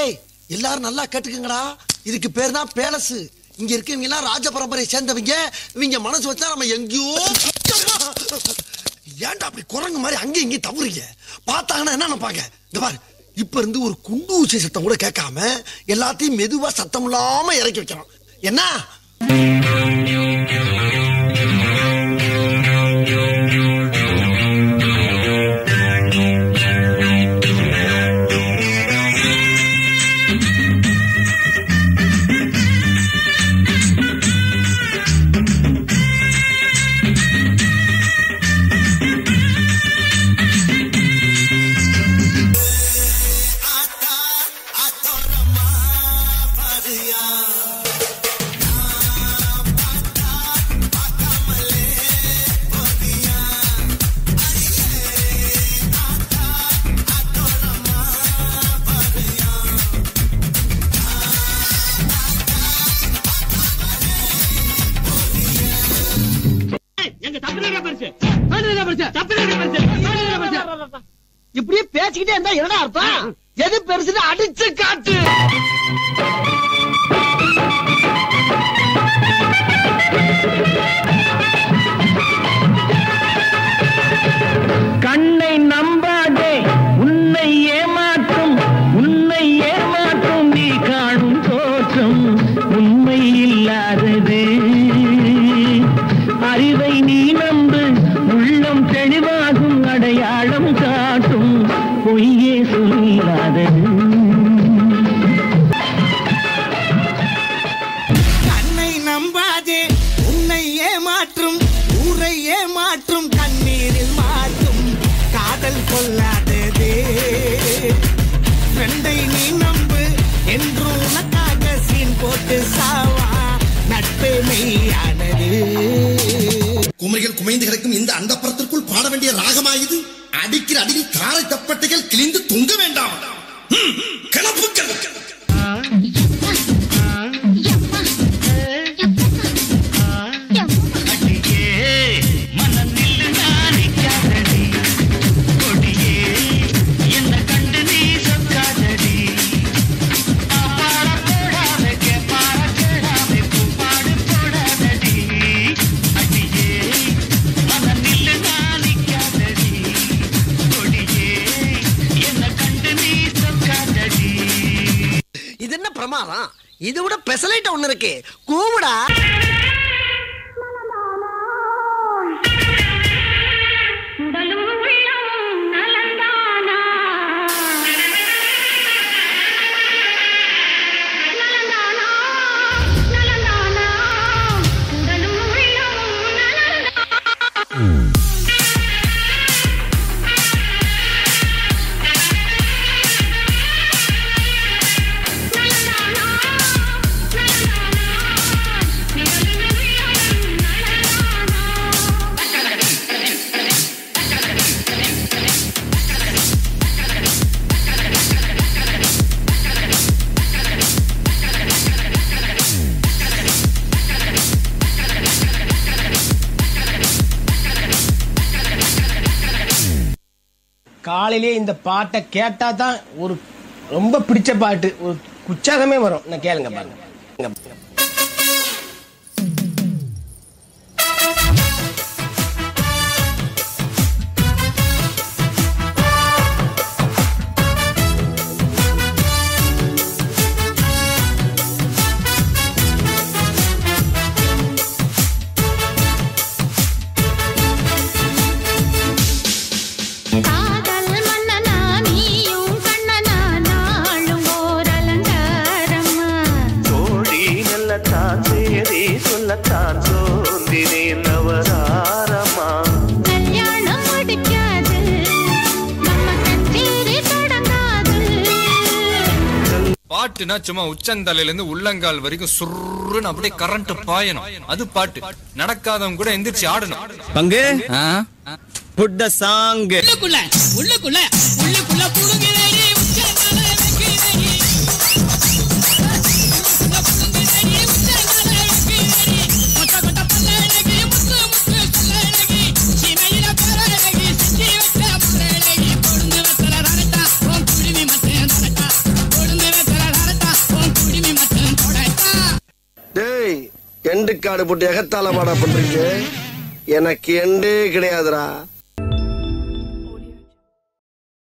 டேய் எல்லாரும் நல்லா கேட்டுக்குங்கடா இதுக்கு பேர் தான் பேலஸ் இங்க இருக்கவங்க எல்லாம் ராஜ பரம்பரையை சேர்ந்தவங்க இவங்க மனசு வச்சா நம்ம எங்கேயோ அம்மா! ஏன்டா அப்படி குரங்கு மாதிரி அங்கேயும் இங்கேயும் தவறுங்க பார்த்தாங்கன்னா என்ன நினைப்பாங்க இந்த பாரு இப்ப இருந்து ஒரு குண்டு ஊசி சத்தம் கூட கேட்காம எல்லாத்தையும் மெதுவா சத்தம் இல்லாம இறக்கி வைக்கிறோம் என்ன இப்படியே பேசிக்கிட்டே இருந்தா என்னடா அர்த்தம் எது பெருசுன்னு அடிச்சு காட்டு கண்ணை நம்பாதே உன்னை ஏமாற்றும் உன்னை ஏமாற்றும் நீ காணும் தோற்றம் உண்மை இல்லாதது அறிவை நீ நம்பு உள்ளம் தெளிவாகும் அடையாளம் காட்டும் பொய்யே சொல்லாதது கண்ணை நம்பாதே உன்னை ஏமாற்றும் ஊரை ஏமாற்றும் கண்ணீரில் மாற்றும் காதல் கொள்ளாததே ஃப்ரெண்டை நீ நம்பு என்று உனக்காக சீன் போட்டு சாவா நட்பே மெய்யானது குமரிகள் குமைந்து கிடக்கும் இந்த அந்தப்புறத்திற்குள் பாட வேண்டிய ராகமாயுது அடிக்கிற அடியில் காரை தப்பட்டைகள் கிழிந்து தொங்க வேண்டாம் ம், கிளப்புக்கள் இது என்ன பிரமாதம் இது விட பெசலைட்ட ஒண்ணு இருக்கு கூவுடா காலையிலே இந்த பாட்டை கேட்டா தான் ஒரு ரொம்ப பிடிச்ச பாட்டு ஒரு உற்சாகமே வரும் நான் கேளுங்க பாருங்க காதல் மன்னனா நீயும் கண்ணனா நாளும் ஓர் அலங்காரமா தோழி நல்லத்தான் சேரி சொல்லத்தான் சோந்தினேன் நவராரமா கல்யாணம் முடிக்காது நம்ம கச்சேரி தொடங்காது பாட்டுனா சும்மா உச்சந்தலையில இருந்து உள்ளங்கால் வரைக்கும் சுருன்னு அப்படியே கரண்ட் பாயணும் அது பாட்டு நடக்காதவங்க கூட எந்திரிச்சு ஆடணும் பங்கு புட் த சாங் உள்ளுக்குள்ள உள்ளுக்குள்ள உள்ளுக்குள்ள புடுங்குதடி உச்சந்தால வைக்கிறடி உள்ளுக்குள்ள புடுங்குதடி உச்சந்தால வைக்கிறடி மொத்த கொட்ட பல்லழகி முத்து முத்து சொல்லழகி சீமையில பரழகி செஞ்சி வச்ச பரழகி பொடுந்து வச்சல ரரட்டா உன் குருவி மட்டும் ரரட்டா பொடுந்து வச்சல எண்டு காடு போட்டு எகத்தால பாடா பண்றீங்க எனக்கு எண்டே கிடையாதுடா